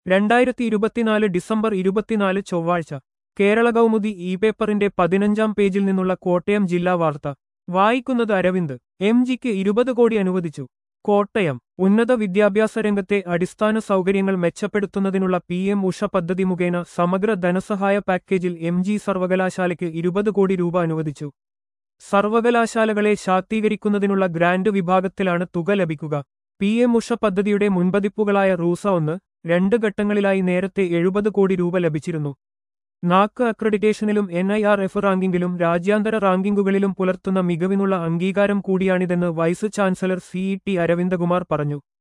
രണ്ടായിരത്തി ഇരുപത്തിനാല് ഡിസംബർ ഇരുപത്തിനാല് ചൊവ്വാഴ്ച കേരള കൗമുദി ഇ പേപ്പറിന്റെ പതിനഞ്ചാം പേജിൽ നിന്നുള്ള കോട്ടയം ജില്ലാ വാർത്ത വായിക്കുന്നത് അരവിന്ദ് എം ജിക്ക് ഇരുപത് കോടി അനുവദിച്ചു കോട്ടയം ഉന്നത വിദ്യാഭ്യാസ രംഗത്തെ അടിസ്ഥാന സൗകര്യങ്ങൾ മെച്ചപ്പെടുത്തുന്നതിനുള്ള പി എം ഉഷ പദ്ധതി മുഖേന സമഗ്ര ധനസഹായ പാക്കേജിൽ എം ജി സർവകലാശാലയ്ക്ക് ഇരുപത് കോടി രൂപ അനുവദിച്ചു സർവകലാശാലകളെ ശാക്തീകരിക്കുന്നതിനുള്ള ഗ്രാന്റ് വിഭാഗത്തിലാണ് തുക ലഭിക്കുക പി എം ഉഷ പദ്ധതിയുടെ മുൻപതിപ്പുകളായ റൂസ ഒന്ന് രണ്ട് ഘട്ടങ്ങളിലായി നേരത്തെ എഴുപത് കോടി രൂപ ലഭിച്ചിരുന്നു നാക്ക് അക്രഡിറ്റേഷനിലും എൻ ഐ ആർ എഫ് റാങ്കിങ്ങിലും രാജ്യാന്തര റാങ്കിങ്ങുകളിലും പുലർത്തുന്ന മികവിനുള്ള അംഗീകാരം കൂടിയാണിതെന്ന് vice chancellor C T Aravindakumar പറഞ്ഞു